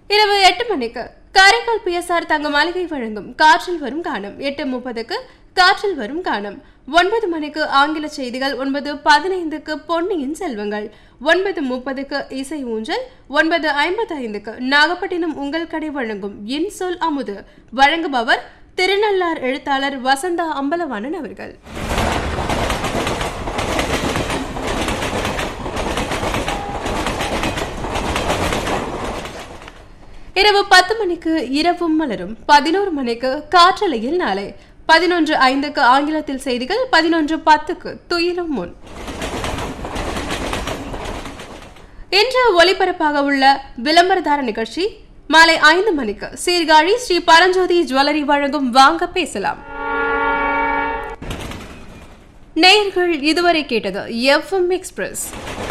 இரவு எட்டு மணிக்கு காரைக்கால் பிஎஸ்ஆர் தங்க மாளிகை வழங்கும் காற்றில் வரும் காணும் எட்டு முப்பதுக்கு காற்றில் வரும் காணும் ஒன்பது மணிக்கு ஆங்கில செய்திகள் ஒன்பது பதினைந்துக்கு பொன்னியின் செல்வங்கள் ஒன்பது முப்பதுக்கு இசை ஊஞ்சல் ஒன்பது ஐம்பது ஐந்துக்கு நாகப்பட்டினம் உங்கள் கடை வழங்கும் இன்சொல் அமுது வழங்குபவர் திருநள்ளார் எழுத்தாளர் வசந்தா அம்பலவாணன் அவர்கள் இரவு பத்து மணிக்கு இரவும் மலரும் பதினோரு மணிக்கு காற்றலையில் நாளை பதினொன்று ஐந்துக்கு ஆங்கிலத்தில் செய்திகள் பதினொன்று பத்துக்கு துயிலும் முன் இன்று ஒளிபரப்பாக உள்ள விளம்பரதார நிகழ்ச்சி மாலை ஐந்து மணிக்கு சீர்காழி ஸ்ரீ பரஞ்சோதி ஜுவல்லரி வழங்கும் வாங்க பேசலாம் நேயர்கள் இதுவரை கேட்டது எஃப்எம் எக்ஸ்பிரஸ்